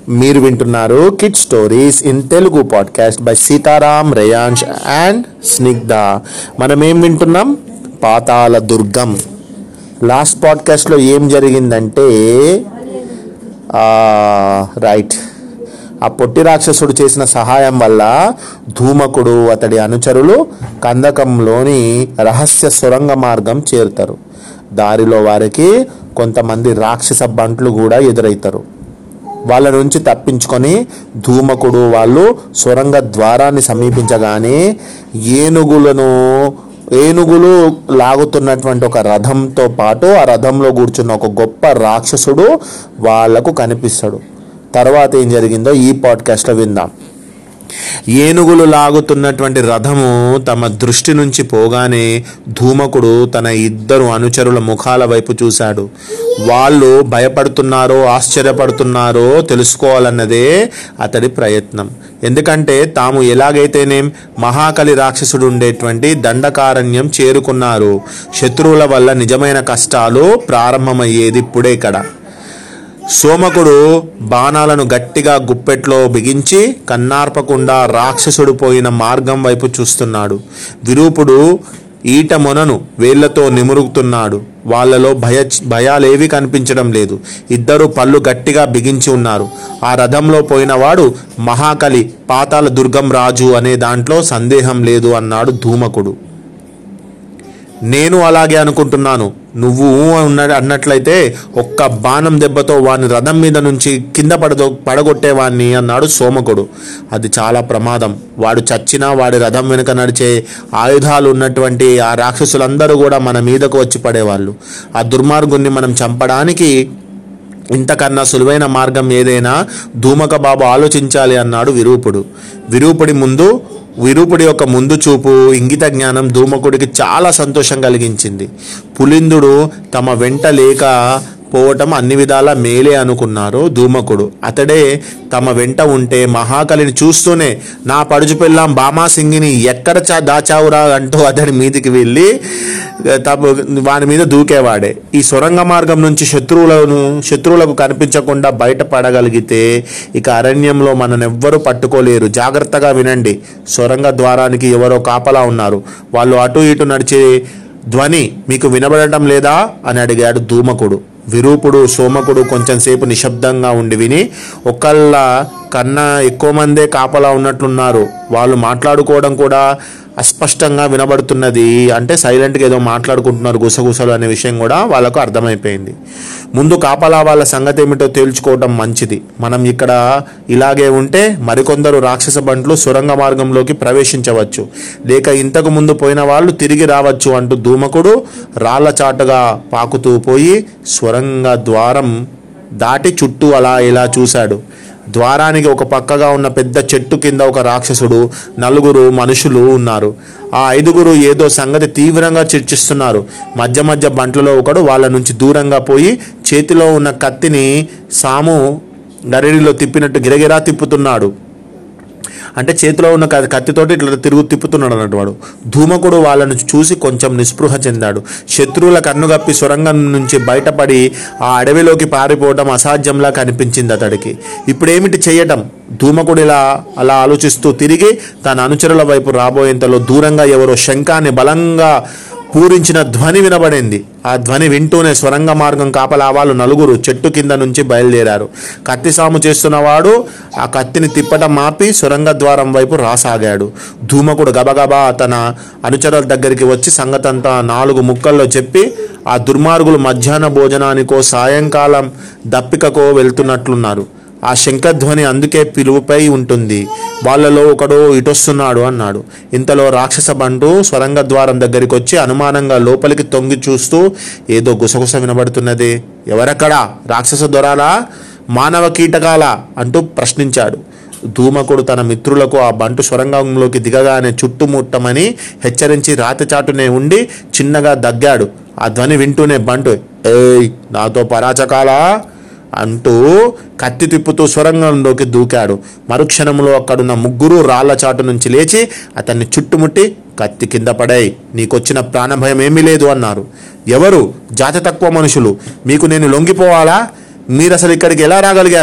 మీరు వింటున్నారు kid stories in Telugu podcast by Sitaram Reyansh and Snigdha మనం ఏం వింటున్నాం పాతాల దుర్గం లాస్ట్ పాడ్కాస్ట్లో ఏం జరిగిందంటే రైట్ ఆ పొట్టి రాక్షసుడు చేసిన సహాయం వల్ల ధూమకుడు అతడి అనుచరులు కందకంలోని రహస్య సొరంగ మార్గం చేరుతారు దారిలో వారికి కొంతమంది రాక్షస బంట్లు కూడా ఎదురవుతారు వాళ్ళ నుంచి తప్పించుకొని ధూమకుడు వాళ్ళు సొరంగ ద్వారాన్ని సమీపించగానే ఏనుగులను ఏనుగులు లాగుతున్నటువంటి ఒక రథంతో పాటు ఆ రథంలో కూర్చున్న ఒక గొప్ప రాక్షసుడు వాళ్లకు కనిపిస్తాడు తర్వాత ఏం జరిగిందో ఈ పాడ్కాస్ట్లో విందాం ఏనుగులు లాగుతున్నటువంటి రథము తమ దృష్టి నుంచి పోగానే ధూమకుడు తన ఇద్దరు అనుచరుల ముఖాల వైపు చూశాడు వాళ్ళు భయపడుతున్నారో ఆశ్చర్యపడుతున్నారో తెలుసుకోవాలన్నదే అతడి ప్రయత్నం ఎందుకంటే తాము ఎలాగైతేనేం మహాకలి రాక్షసుడు ఉండేటువంటి దండకారణ్యం చేరుకున్నారు శత్రువుల వల్ల నిజమైన కష్టాలు ప్రారంభమయ్యేది ఇప్పుడే ఇక్కడ సోమకుడు బాణాలను గట్టిగా గుప్పెట్లో బిగించి కన్నార్పకుండా రాక్షసుడు పోయిన మార్గం వైపు చూస్తున్నాడు విరూపుడు ఈట మొనను వేళ్లతో నిమురుగుతున్నాడు వాళ్ళలో భయ భయాలేవి కనిపించడం లేదు ఇద్దరు పళ్ళు గట్టిగా బిగించి ఉన్నారు ఆ రథంలో పోయినవాడు మహాకలి పాతాల దుర్గం రాజు అనే దాంట్లో సందేహం లేదు అన్నాడు ధూమకుడు నేను అలాగే అనుకుంటున్నాను నువ్వు ఉన్న అన్నట్లయితే ఒక్క బాణం దెబ్బతో వాని రథం మీద నుంచి కింద పడదో పడగొట్టేవాణ్ణి అన్నాడు సోమకుడు అది చాలా ప్రమాదం వాడు చచ్చినా వాడి రథం వెనుక నడిచే ఆయుధాలు ఉన్నటువంటి ఆ రాక్షసులందరూ కూడా మన మీదకు వచ్చి పడేవాళ్ళు ఆ దుర్మార్గుణ్ణి మనం చంపడానికి ఇంతకన్నా సులువైన మార్గం ఏదైనా ధూమక బాబు ఆలోచించాలి అన్నాడు విరూపుడు విరూపుడి ముందు విరూపుడి యొక్క ముందు చూపు ఇంగిత జ్ఞానం ధూమకుడికి చాలా సంతోషం కలిగించింది పులిందుడు తమ వెంట లేక పోవటం అన్ని విధాల మేలే అనుకున్నారు ధూమకుడు అతడే తమ వెంట ఉంటే మహాకలిని చూస్తూనే నా పడుచు పిల్లం బామాసింగిని ఎక్కడ చా దాచావురా అంటూ అతడి మీదికి వెళ్ళి తమ వాని మీద దూకేవాడే ఈ సొరంగ మార్గం నుంచి శత్రువులను శత్రువులకు కనిపించకుండా బయటపడగలిగితే ఇక అరణ్యంలో మననెవ్వరూ పట్టుకోలేరు జాగ్రత్తగా వినండి సొరంగ ద్వారానికి ఎవరో కాపలా ఉన్నారు వాళ్ళు అటు ఇటు నడిచే ధ్వని మీకు వినబడటం లేదా అని అడిగాడు ధూమకుడు విరూపుడు సోమకుడు కొంచెం సేపు నిశ్శబ్దంగా ఉండి విని ఒకళ్ళ కన్నా ఎక్కువ మందే కాపలా ఉన్నట్లున్నారు వాళ్ళు మాట్లాడుకోవడం కూడా అస్పష్టంగా వినబడుతున్నది అంటే సైలెంట్గా ఏదో మాట్లాడుకుంటున్నారు గుసగుసలు అనే విషయం కూడా వాళ్ళకు అర్థమైపోయింది ముందు కాపలా వాళ్ళ సంగతి ఏమిటో తేల్చుకోవటం మంచిది మనం ఇక్కడ ఇలాగే ఉంటే మరికొందరు రాక్షస బంట్లు సొరంగ మార్గంలోకి ప్రవేశించవచ్చు లేక ఇంతకు ముందు పోయిన వాళ్ళు తిరిగి రావచ్చు అంటూ ధూమకుడు రాళ్ల చాటుగా పాకుతూ పోయి స్వరంగ ద్వారం దాటి చుట్టూ అలా ఇలా చూశాడు ద్వారానికి ఒక పక్కగా ఉన్న పెద్ద చెట్టు కింద ఒక రాక్షసుడు నలుగురు మనుషులు ఉన్నారు ఆ ఐదుగురు ఏదో సంగతి తీవ్రంగా చర్చిస్తున్నారు మధ్య మధ్య బంట్లలో ఒకడు వాళ్ళ నుంచి దూరంగా పోయి చేతిలో ఉన్న కత్తిని సాము గరిడిలో తిప్పినట్టు గిరగిరా తిప్పుతున్నాడు అంటే చేతిలో ఉన్న క- కత్తితోటి ఇట్లా తిరుగు తిప్పుతున్నాడు అన్నట్టు వాడు ధూమకుడు వాళ్ళను చూసి కొంచెం నిస్పృహ చెందాడు శత్రువుల కన్నుగప్పి సొరంగం నుంచి బయటపడి ఆ అడవిలోకి పారిపోవడం అసాధ్యంలా కనిపించింది అతడికి ఇప్పుడేమిటి చేయటం ధూమకుడు ఇలా అలా ఆలోచిస్తూ తిరిగి తన అనుచరుల వైపు రాబోయేంతలో దూరంగా ఎవరో శంఖాన్ని బలంగా పూరించిన ధ్వని వినబడింది ఆ ధ్వని వింటూనే స్వరంగ మార్గం కాపలా వాళ్ళు నలుగురు చెట్టు కింద నుంచి బయలుదేరారు కత్తి సాము చేస్తున్నవాడు ఆ కత్తిని తిప్పటం మాపి సొరంగ ద్వారం వైపు రాసాగాడు ధూమకుడు గబగబా తన అనుచరుల దగ్గరికి వచ్చి సంగతంతా నాలుగు ముక్కల్లో చెప్పి ఆ దుర్మార్గులు మధ్యాహ్న భోజనానికో సాయంకాలం దప్పికకో వెళ్తున్నట్లున్నారు ఆ శంఖధ్వని అందుకే పిలుపుపై ఉంటుంది వాళ్ళలో ఒకడు ఇటొస్తున్నాడు అన్నాడు ఇంతలో రాక్షస బంటు స్వరంగ ద్వారం దగ్గరికి వచ్చి అనుమానంగా లోపలికి తొంగి చూస్తూ ఏదో గుసగుస వినబడుతున్నది ఎవరక్కడా రాక్షస దొరాలా మానవ కీటకాలా అంటూ ప్రశ్నించాడు ధూమకుడు తన మిత్రులకు ఆ బంటు సొరంగంలోకి దిగగానే చుట్టుముట్టమని హెచ్చరించి రాతిచాటునే ఉండి చిన్నగా దగ్గాడు ఆ ధ్వని వింటూనే బంటు ఏయ్ నాతో పరాచకాలా అంటూ కత్తి తిప్పుతూ సొరంగంలోకి దూకాడు మరుక్షణంలో అక్కడున్న ముగ్గురు రాళ్ల చాటు నుంచి లేచి అతన్ని చుట్టుముట్టి కత్తి కింద పడాయి నీకొచ్చిన ప్రాణభయం ఏమీ లేదు అన్నారు ఎవరు జాతి తక్కువ మనుషులు మీకు నేను లొంగిపోవాలా మీరు అసలు ఇక్కడికి ఎలా రాగలిగారు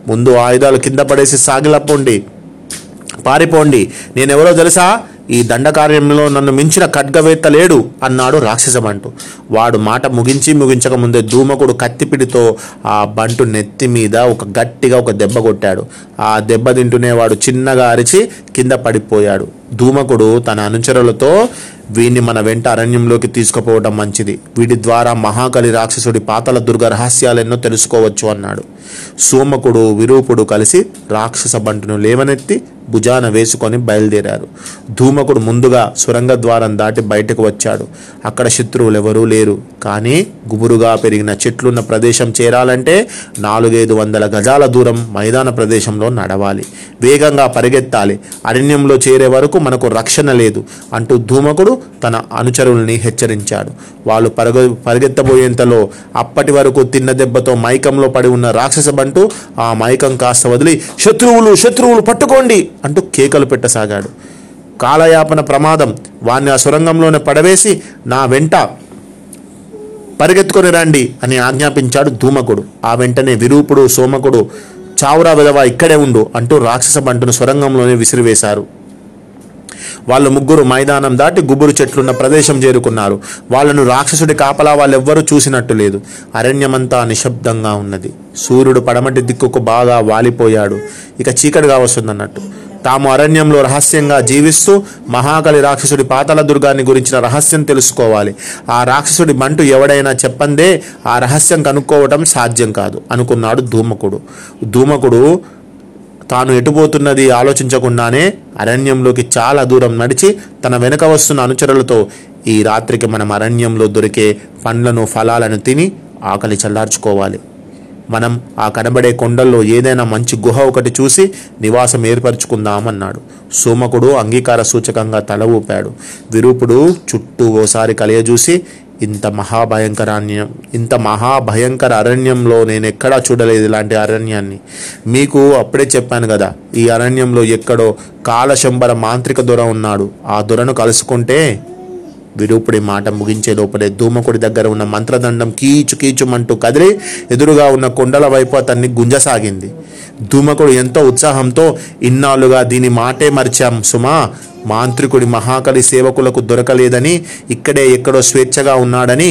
ముందు ఆయుధాలు కింద పడేసి సాగిలప్పండి పారిపోండి నేనెవరో తెలుసా ఈ దండకార్యంలో నన్ను మించిన ఖడ్గవేత్త లేడు అన్నాడు రాక్షస బంటు వాడు మాట ముగించి ముగించక ముందే ధూమకుడు కత్తిపిడితో ఆ బంటు నెత్తి మీద ఒక గట్టిగా ఒక దెబ్బ కొట్టాడు ఆ దెబ్బ తింటూనే వాడు చిన్నగా అరిచి కింద పడిపోయాడు ధూమకుడు తన అనుచరులతో వీడిని మన వెంట అరణ్యంలోకి తీసుకుపోవడం మంచిది వీడి ద్వారా మహాకలి రాక్షసుడి పాతల దుర్గ రహస్యాలెన్నో తెలుసుకోవచ్చు అన్నాడు సోమకుడు విరూపుడు కలిసి రాక్షస బంటును లేవనెత్తి భుజాన వేసుకొని బయలుదేరారు ధూమకుడు ముందుగా సొరంగ ద్వారం దాటి బయటకు వచ్చాడు అక్కడ శత్రువులు ఎవరూ లేరు కానీ గుబురుగా పెరిగిన చెట్లున్న ప్రదేశం చేరాలంటే నాలుగైదు వందల గజాల దూరం మైదాన ప్రదేశంలో నడవాలి వేగంగా పరిగెత్తాలి అరణ్యంలో చేరే వరకు మనకు రక్షణ లేదు అంటూ ధూమకుడు తన అనుచరుల్ని హెచ్చరించాడు వాళ్ళు పరుగ పరిగెత్తబోయేంతలో అప్పటి వరకు తిన్న దెబ్బతో మైకంలో పడి ఉన్న రాక్షస బంటు ఆ మైకం కాస్త వదిలి శత్రువులు శత్రువులు పట్టుకోండి అంటూ కేకలు పెట్టసాగాడు కాలయాపన ప్రమాదం వాణ్ణి ఆ సొరంగంలోనే పడవేసి నా వెంట పరిగెత్తుకొని రండి అని ఆజ్ఞాపించాడు ధూమకుడు ఆ వెంటనే విరూపుడు సోమకుడు చావురా విధవ ఇక్కడే ఉండు అంటూ రాక్షస బంటును సొరంగంలోనే విసిరివేశారు వాళ్ళు ముగ్గురు మైదానం దాటి గుబురు చెట్లున్న ప్రదేశం చేరుకున్నారు వాళ్ళను రాక్షసుడి కాపలా వాళ్ళెవ్వరూ చూసినట్టు లేదు అరణ్యమంతా నిశ్శబ్దంగా ఉన్నది సూర్యుడు పడమటి దిక్కుకు బాగా వాలిపోయాడు ఇక చీకటిగా వస్తుందన్నట్టు తాము అరణ్యంలో రహస్యంగా జీవిస్తూ మహాకలి రాక్షసుడి పాతాల దుర్గాన్ని గురించిన రహస్యం తెలుసుకోవాలి ఆ రాక్షసుడి బంటు ఎవడైనా చెప్పందే ఆ రహస్యం కనుక్కోవటం సాధ్యం కాదు అనుకున్నాడు ధూమకుడు ధూమకుడు తాను ఎటుపోతున్నది ఆలోచించకుండానే అరణ్యంలోకి చాలా దూరం నడిచి తన వెనుక వస్తున్న అనుచరులతో ఈ రాత్రికి మనం అరణ్యంలో దొరికే పండ్లను ఫలాలను తిని ఆకలి చల్లార్చుకోవాలి మనం ఆ కనబడే కొండల్లో ఏదైనా మంచి గుహ ఒకటి చూసి నివాసం ఏర్పరచుకుందామన్నాడు సోమకుడు అంగీకార సూచకంగా తల ఊపాడు విరూపుడు చుట్టూ ఓసారి కలియజూసి ఇంత మహాభయంకరాన్యం ఇంత మహాభయంకర అరణ్యంలో నేను ఎక్కడా చూడలేదు ఇలాంటి అరణ్యాన్ని మీకు అప్పుడే చెప్పాను కదా ఈ అరణ్యంలో ఎక్కడో కాలశంబర మాంత్రిక దొర ఉన్నాడు ఆ దొరను కలుసుకుంటే విరూపుడి మాట ముగించే లోపలే ధూమకుడి దగ్గర ఉన్న మంత్రదండం కీచు కీచుమంటూ కదిలి ఎదురుగా ఉన్న కొండల వైపు అతన్ని గుంజసాగింది ధూమకుడు ఎంతో ఉత్సాహంతో ఇన్నాళ్ళుగా దీని మాటే మరిచాం సుమా మాంత్రికుడి మహాకలి సేవకులకు దొరకలేదని ఇక్కడే ఎక్కడో స్వేచ్ఛగా ఉన్నాడని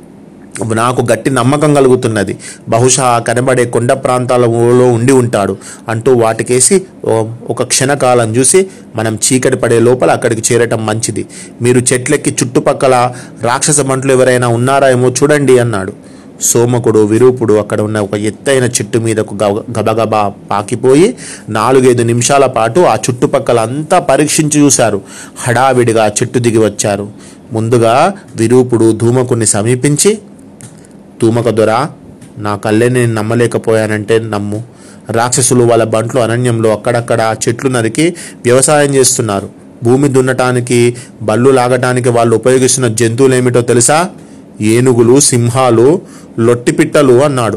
నాకు గట్టి నమ్మకం కలుగుతున్నది బహుశా ఆ కనబడే కొండ ప్రాంతాలలో ఉండి ఉంటాడు అంటూ వాటికేసి ఓ- ఒక క్షణకాలం చూసి మనం చీకటి పడే లోపల అక్కడికి చేరటం మంచిది మీరు చెట్లెక్కి చుట్టుపక్కల రాక్షస మంటలు ఎవరైనా ఉన్నారా ఏమో చూడండి అన్నాడు సోమకుడు విరూపుడు అక్కడ ఉన్న ఒక ఎత్తైన చెట్టు మీదకు గబ- గబగబా పాకిపోయి నాలుగైదు నిమిషాల పాటు ఆ చుట్టుపక్కల అంతా పరీక్షించి చూశారు హడావిడిగా ఆ చెట్టు దిగి వచ్చారు ముందుగా విరూపుడు ధూమకుని సమీపించి తూమక దొర నా కళ్ళే నేను నమ్మలేకపోయానంటే నమ్ము రాక్షసులు వాళ్ళ బంట్లు అరణ్యంలో అక్కడక్కడ చెట్లు నరికి వ్యవసాయం చేస్తున్నారు భూమి దున్నటానికి బళ్ళు లాగటానికి వాళ్ళు ఉపయోగిస్తున్న జంతువులు ఏమిటో తెలుసా ఏనుగులు సింహాలు లొట్టి పిట్టలు అన్నాడు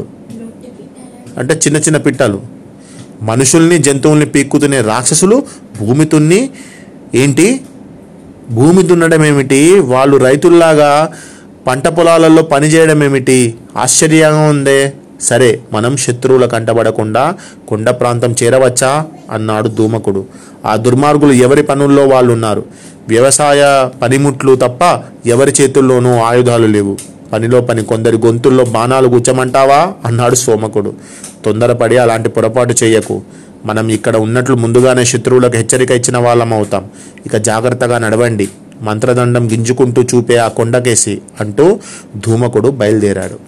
అంటే చిన్న చిన్న పిట్టలు మనుషుల్ని జంతువుల్ని పీక్కుతునే రాక్షసులు భూమి తున్ని ఏంటి భూమి దున్నడం ఏమిటి వాళ్ళు రైతుల్లాగా పంట పొలాలలో పనిచేయడం ఏమిటి ఆశ్చర్యంగా ఉందే సరే మనం శత్రువుల కంటబడకుండా కొండ ప్రాంతం చేరవచ్చా అన్నాడు ధూమకుడు ఆ దుర్మార్గులు ఎవరి పనుల్లో వాళ్ళు ఉన్నారు వ్యవసాయ పనిముట్లు తప్ప ఎవరి చేతుల్లోనూ ఆయుధాలు లేవు పనిలో పని కొందరి గొంతుల్లో బాణాలు గుచ్చమంటావా అన్నాడు సోమకుడు తొందరపడి అలాంటి పొరపాటు చేయకు మనం ఇక్కడ ఉన్నట్లు ముందుగానే శత్రువులకు హెచ్చరిక ఇచ్చిన వాళ్ళం అవుతాం ఇక జాగ్రత్తగా నడవండి మంత్రదండం గింజుకుంటూ చూపే ఆ కొండకేసి అంటూ ధూమకుడు బయలుదేరాడు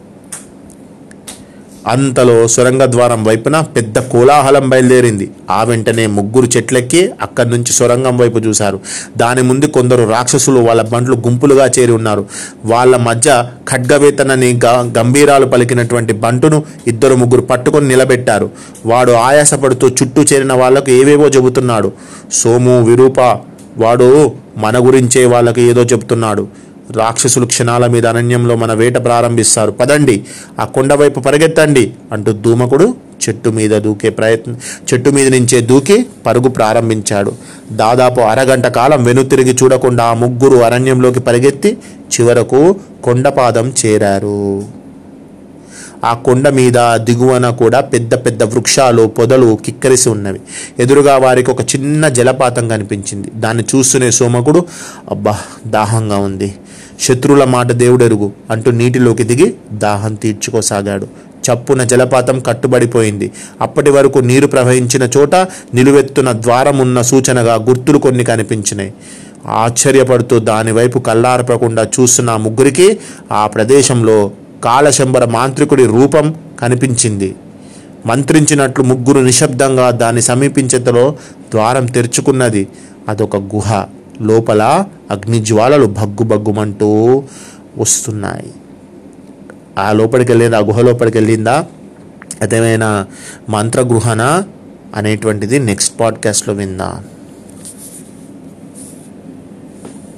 అంతలో సొరంగ ద్వారం వైపున పెద్ద కోలాహలం బయలుదేరింది ఆ వెంటనే ముగ్గురు చెట్లెక్కి అక్కడి నుంచి సొరంగం వైపు చూశారు దాని ముందు కొందరు రాక్షసులు వాళ్ళ బండ్లు గుంపులుగా చేరి ఉన్నారు వాళ్ళ మధ్య ఖడ్గవేతనని గ గంభీరాలు పలికినటువంటి బంటును ఇద్దరు ముగ్గురు పట్టుకొని నిలబెట్టారు వాడు ఆయాసపడుతూ చుట్టూ చేరిన వాళ్లకు ఏవేవో చెబుతున్నాడు సోము విరూప వాడు మన గురించే వాళ్ళకి ఏదో చెబుతున్నాడు రాక్షసులు క్షణాల మీద అరణ్యంలో మన వేట ప్రారంభిస్తారు పదండి ఆ కొండ వైపు పరిగెత్తండి అంటూ ధూమకుడు చెట్టు మీద దూకే ప్రయత్నం చెట్టు మీద నుంచే దూకి పరుగు ప్రారంభించాడు దాదాపు అరగంట కాలం వెనుతిరిగి చూడకుండా ఆ ముగ్గురు అరణ్యంలోకి పరిగెత్తి చివరకు కొండపాదం చేరారు ఆ కొండ మీద దిగువన కూడా పెద్ద పెద్ద వృక్షాలు పొదలు కిక్కరిసి ఉన్నవి ఎదురుగా వారికి ఒక చిన్న జలపాతం కనిపించింది దాన్ని చూస్తూనే సోమకుడు అబ్బా దాహంగా ఉంది శత్రువుల మాట దేవుడెరుగు అంటూ నీటిలోకి దిగి దాహం తీర్చుకోసాగాడు చప్పున జలపాతం కట్టుబడిపోయింది అప్పటి వరకు నీరు ప్రవహించిన చోట నిలువెత్తున ద్వారం ఉన్న సూచనగా గుర్తులు కొన్ని కనిపించినాయి ఆశ్చర్యపడుతూ దానివైపు కల్లారపకుండా చూస్తున్న ఆ ముగ్గురికి ఆ ప్రదేశంలో కాలశంబర మాంత్రికుడి రూపం కనిపించింది మంత్రించినట్లు ముగ్గురు నిశ్శబ్దంగా దాన్ని సమీపించేంతలో ద్వారం తెరుచుకున్నది అదొక గుహ లోపల అగ్నిజ్వాలలు భగ్గు భగ్గుమంటూ వస్తున్నాయి ఆ లోపలికి వెళ్ళింది ఆ గుహ లోపలికి వెళ్ళిందా అదేమైనా మంత్రగృహన అనేటువంటిది నెక్స్ట్ పాడ్కాస్ట్లో విందాం